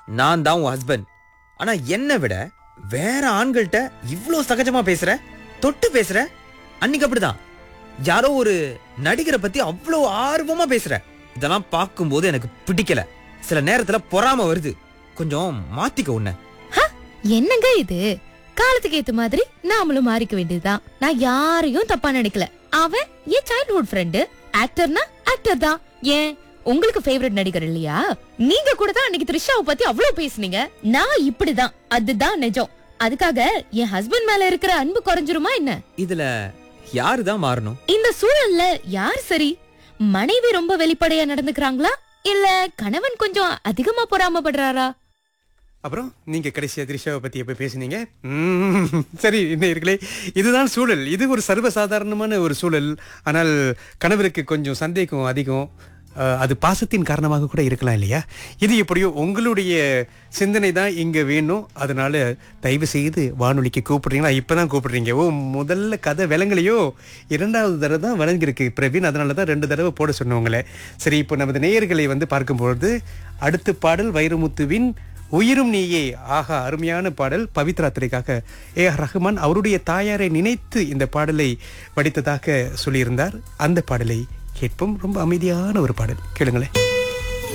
நான் தான் உன் ஹஸ்பண்ட் ஆனா என்னை விட வேற ஆண்கள்கிட்ட இவ்ளோ சகஜமா பேசுற தொட்டு பேசுற அன்னைக்கு அப்படிதான் யாரோ ஒரு நடிகரை பத்தி அவ்வளோ ஆர்வமா பேசுற இதெல்லாம் பார்க்கும்போது எனக்கு பிடிக்கல சில நேரத்துல பொறாம வருது கொஞ்சம் மாத்திக்க உன்னை என்னங்க இது காலத்துக்கு ஏத்த மாதிரி நாமளும் மாறிக்க வேண்டியதுதான் நான் யாரையும் தப்பா நினைக்கல அவன் என் சைல்ட்ஹுட் ஃப்ரெண்டு ஆக்டர்னா ஆக்டர் தான் ஏன் உங்களுக்கு ஃபேவரட் நடிகர் இல்லையா நீங்க கூட தான் அன்னைக்கு த்ரிஷாவை பத்தி அவ்வளவு பேசுனீங்க நான் இப்படிதான் அதுதான் நிஜம் அதுக்காக என் ஹஸ்பண்ட் மேல இருக்கிற அன்பு குறைஞ்சிருமா என்ன இதுல யாரு தான் மாறணும் இந்த சூழல்ல யார் சரி மனைவி ரொம்ப வெளிப்படையா நடந்துக்கிறாங்களா இல்ல கணவன் கொஞ்சம் அதிகமா பொறாமப்படுறாரா அப்புறம் நீங்க கடைசியா திரிஷாவை பத்தி எப்ப பேசுனீங்க ம்ம். சரி நேயர்களே இதுதான் சூழல் இது ஒரு சர்வசாதாரணமான ஒரு சூழல் ஆனால் கணவருக்கு கொஞ்சம் சந்தேகம் அதிகம் அஹ், அது பாசத்தின் காரணமாக கூட இருக்கலாம் இல்லையா இது எப்படியோ உங்களுடைய சிந்தனை தான் இங்க வேணும் அதனால தயவு செய்து வானொலிக்கு கூப்பிடுறீங்களா இப்பதான் கூப்பிடுறீங்க ஓ முதல்ல கதை விலங்கலையோ இரண்டாவது தடவை தான் வழங்கியிருக்கு பிரவீன் அதனால தான் ரெண்டு தடவை போட சொன்னவங்களே சரி இப்போ நமது நேயர்களை வந்து பார்க்கும்பொழுது அடுத்த பாடல் வைரமுத்துவின் உயிரும் நீயே ஆஹா அருமையான பாடல் பவித்ரா திரைக்காக ஏ ஆர் ரஹ்மான் அவருடைய தாயாரை நினைத்து இந்த பாடலை வடித்ததாக சொல்லியிருந்தார் அந்த பாடலை கேட்போம் ரொம்ப அமைதியான ஒரு பாடல் கேளுங்களேன்